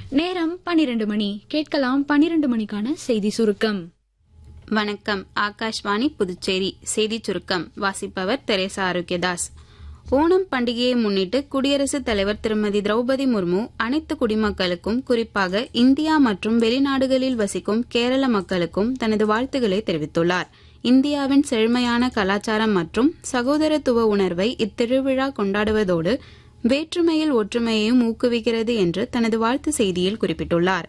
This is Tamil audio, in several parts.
நேரம் பன்னிரண்டு மணி கேட்கலாம் பன்னிரண்டு மணிக்கான செய்தி சுருக்கம் வணக்கம் ஆகாஷ்வாணி புதுச்சேரி செய்திச் சுருக்கம் வாசிப்பவர் தெரேசா ஆரோக்கியதாஸ் ஓணம் பண்டிகையை முன்னிட்டு குடியரசுத் தலைவர் திருமதி திரௌபதி முர்மு அனைத்து குடிமக்களுக்கும் குறிப்பாக இந்தியா மற்றும் வெளிநாடுகளில் வசிக்கும் கேரள மக்களுக்கும் தனது வாழ்த்துக்களை தெரிவித்துள்ளார் இந்தியாவின் செழுமையான கலாச்சாரம் மற்றும் சகோதரத்துவ உணர்வை இத்திருவிழா கொண்டாடுவதோடு வேற்றுமையில் ஒற்றுமையையும் ஊக்குவிக்கிறது என்று தனது வாழ்த்து செய்தியில் குறிப்பிட்டுள்ளார்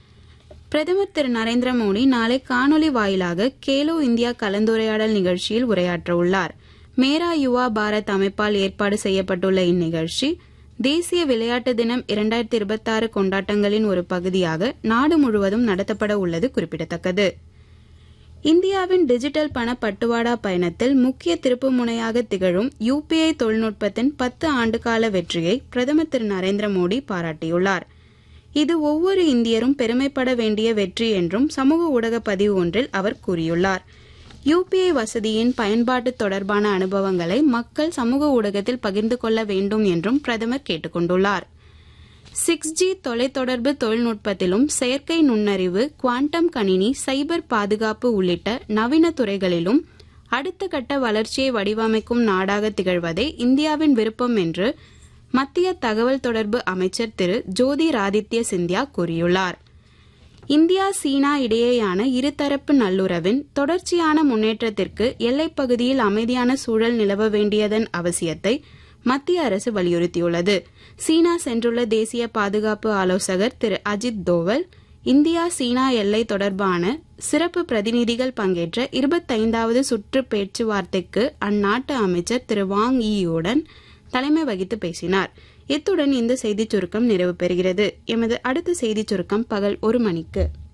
பிரதமர் திரு நரேந்திர மோடி நாளை காணொலி வாயிலாக கேலோ இந்தியா கலந்துரையாடல் நிகழ்ச்சியில் உரையாற்ற உள்ளார் மேரா யுவா பாரத் அமைப்பால் ஏற்பாடு செய்யப்பட்டுள்ள இந்நிகழ்ச்சி தேசிய விளையாட்டு தினம் இரண்டாயிரத்தி இருபத்தாறு கொண்டாட்டங்களின் ஒரு பகுதியாக நாடு முழுவதும் நடத்தப்பட உள்ளது குறிப்பிடத்தக்கது இந்தியாவின் டிஜிட்டல் பண பட்டுவாடா பயணத்தில் முக்கிய திருப்பு முனையாக திகழும் யுபிஐ தொழில்நுட்பத்தின் பத்து ஆண்டுகால வெற்றியை பிரதமர் திரு நரேந்திர மோடி பாராட்டியுள்ளார் இது ஒவ்வொரு இந்தியரும் பெருமைப்பட வேண்டிய வெற்றி என்றும் சமூக ஊடக பதிவு ஒன்றில் அவர் கூறியுள்ளார் யுபிஐ வசதியின் பயன்பாட்டு தொடர்பான அனுபவங்களை மக்கள் சமூக ஊடகத்தில் பகிர்ந்து கொள்ள வேண்டும் என்றும் பிரதமர் கேட்டுக் கொண்டுள்ளார் சிக்ஸ் ஜி தொலைத்தொடர்பு தொழில்நுட்பத்திலும் செயற்கை நுண்ணறிவு குவாண்டம் கணினி சைபர் பாதுகாப்பு உள்ளிட்ட நவீன துறைகளிலும் அடுத்த கட்ட வளர்ச்சியை வடிவமைக்கும் நாடாக திகழ்வதே இந்தியாவின் விருப்பம் என்று மத்திய தகவல் தொடர்பு அமைச்சர் திரு ஜோதிராதித்ய சிந்தியா கூறியுள்ளார் இந்தியா சீனா இடையேயான இருதரப்பு நல்லுறவின் தொடர்ச்சியான முன்னேற்றத்திற்கு எல்லைப் பகுதியில் அமைதியான சூழல் நிலவ வேண்டியதன் அவசியத்தை மத்திய அரசு வலியுறுத்தியுள்ளது சீனா சென்றுள்ள தேசிய பாதுகாப்பு ஆலோசகர் திரு அஜித் தோவல் இந்தியா சீனா எல்லை தொடர்பான சிறப்பு பிரதிநிதிகள் பங்கேற்ற இருபத்தைந்தாவது சுற்று பேச்சுவார்த்தைக்கு அந்நாட்டு அமைச்சர் திரு வாங் ஈயுடன் தலைமை வகித்து பேசினார் இத்துடன் இந்த செய்திச் சுருக்கம் நிறைவு பெறுகிறது எமது அடுத்த செய்திச் சுருக்கம் பகல் ஒரு மணிக்கு